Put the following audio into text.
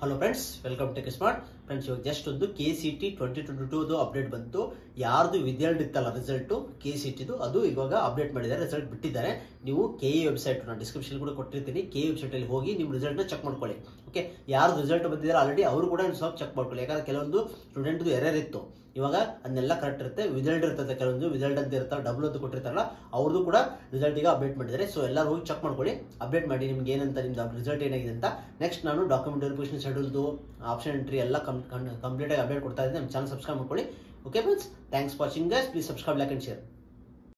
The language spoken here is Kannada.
hello friends welcome tech smart friends ಇವಾಗ ಜಸ್ಟ್ ಒಂದು K C T twenty twenty ಟೂದು ಅಪ್ಡೇಟ್ ಬಂತು ಯಾರ್ದು ವಿದ್ಯಾರ್ಥಿ ಇತ್ತಲ್ಲ ರಿಸಲ್ಟು ಕೆ ಸಿ ಟಿದು ಅದು ಇವಾಗ ಅಪ್ಡೇಟ್ ಮಾಡಿದ್ದಾರೆ ರಿಸಲ್ಟ್ ಬಿಟ್ಟಿದ್ದಾರೆ ನೀವು ಕೆ ಇ ವೆಬ್ಸೈಟ್ ನಾನು ಡಿಸ್ಕ್ರಿಪ್ಷನ್ ಕೂಡ ಕೊಟ್ಟಿರ್ತೀನಿ ಕೆ ಇ ವೆಬ್ಸೈಟಲ್ಲಿ ಹೋಗಿ ನಿಮ್ಮ ರಿಸಲ್ಟ್ನ ಚೆಕ್ ಮಾಡ್ಕೊಳ್ಳಿ ಓಕೆ ಯಾರು ರಿಸಲ್ಟ್ ಬಂದಿದ್ದಾರೆ ಆಲ್ರೆಡಿ ಅವರು ಕೂಡ ಸ್ವಲ್ಪ ಚೆಕ್ ಮಾಡ್ಕೊಳ್ಳಿ ಯಾಕಂದ್ರೆ ಕೆಲವೊಂದು ಸ್ಟೂಡೆಂಟ್ದು ಎರರ್ ಇತ್ತು ಇವಾಗ ಅದನ್ನೆಲ್ಲ ಕರೆಕ್ಟ್ ಇರುತ್ತೆ ವಿಸಲ್ಟ್ ಇರ್ತದೆ ಕೆಲವೊಂದು ವಿಸಲ್ಟ್ ಅಂತ ಇರ್ತಾರೆ ಡಬಲ್ ಅಂತ ಕೊಟ್ಟಿರ್ತಾರಲ್ಲ ಅವ್ರದ್ದು ಕೂಡ ರಿಸಲ್ಟ್ ಈಗ ಅಪ್ಡೇಟ್ ಮಾಡಿದ್ದಾರೆ ಸೊ ಎಲ್ಲರೂ ಹೋಗಿ ಚೆಕ್ ಮಾಡ್ಕೊಳ್ಳಿ ಅಪ್ಡೇಟ್ ಮಾಡಿ ನಿಮ್ಗೆ ಏನಂತ ನಿಮ್ದು ರಿಸಲ್ಟ್ ಏನಾಗಿದೆ ಅಂತ ನೆಕ್ಸ್ಟ್ ನಾನು ಡಾಕ್ಯುಮೆಂಟ್ ವೆರಿಫಿಕೇಶನ್ ಶೆಡ್ಯೂಲ್ದು ಆಪ್ಷನ್ ಎಂಟ್ರಿ ಎಲ್ಲ ಕಂಪ್ಲೀಟ್ ಆಗಿ ಅಪ್ಡೇಟ್ ಕೊಡ್ತಾ ಇದ್ದೀನಿ ನಮ್ಮ ಚಾನಲ್ ಸಬ್ಸ್ಕ್ರೈಬ್ ಮಾಡ್ಕೊಳ್ಳಿ okay friends thanks watching guys please subscribe like and share